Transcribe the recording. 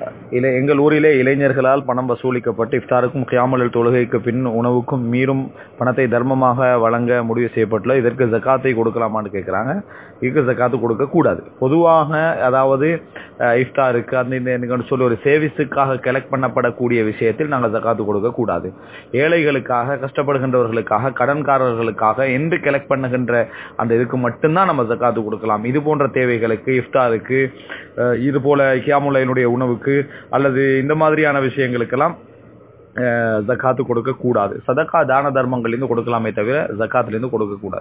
இளை எங்கள் ஊரிலே இளைஞர்களால் பணம் வசூலிக்கப்பட்டு இஃப்தாருக்கும் கியாமலல் தொழுகைக்கு பின் உணவுக்கும் மீறும் பணத்தை தர்மமாக வழங்க முடிவு செய்யப்பட்டுள்ள இதற்கு ஜக்காத்தை கொடுக்கலாமான்னு கேட்குறாங்க இதுக்கு ஜக்காத்து கொடுக்க கூடாது பொதுவாக அதாவது அஹ், இஃப்தாருக்கு அந்த இந்த எனக்கு சொல்லி ஒரு சேவிஸுக்காக கலெக்ட் பண்ணப்படக்கூடிய விஷயத்தில் நாங்கள் ஜக்காத்து கொடுக்க கூடாது ஏழைகளுக்காக கஷ்டப்படுகின்றவர்களுக்காக கடன்காரர்களுக்காக என்று கலெக்ட் பண்ணுகின்ற அந்த இதுக்கு மட்டும்தான் நம்ம ஜக்காத்து கொடுக்கலாம் இது போன்ற தேவைகளுக்கு இஃப்தாருக்கு அஹ், இது போல கியாமுல்லைனுடைய உணவுக்கு அல்லது இந்த மாதிரியான விஷயங்களுக்கெல்லாம் அஹ், ஜக்காத்து கொடுக்க கூடாது சதக்கா தான தர்மங்கள்லேருந்து கொடுக்கலாமே தவிர ஜக்காத்துலேருந்து கொடுக்க கூடாது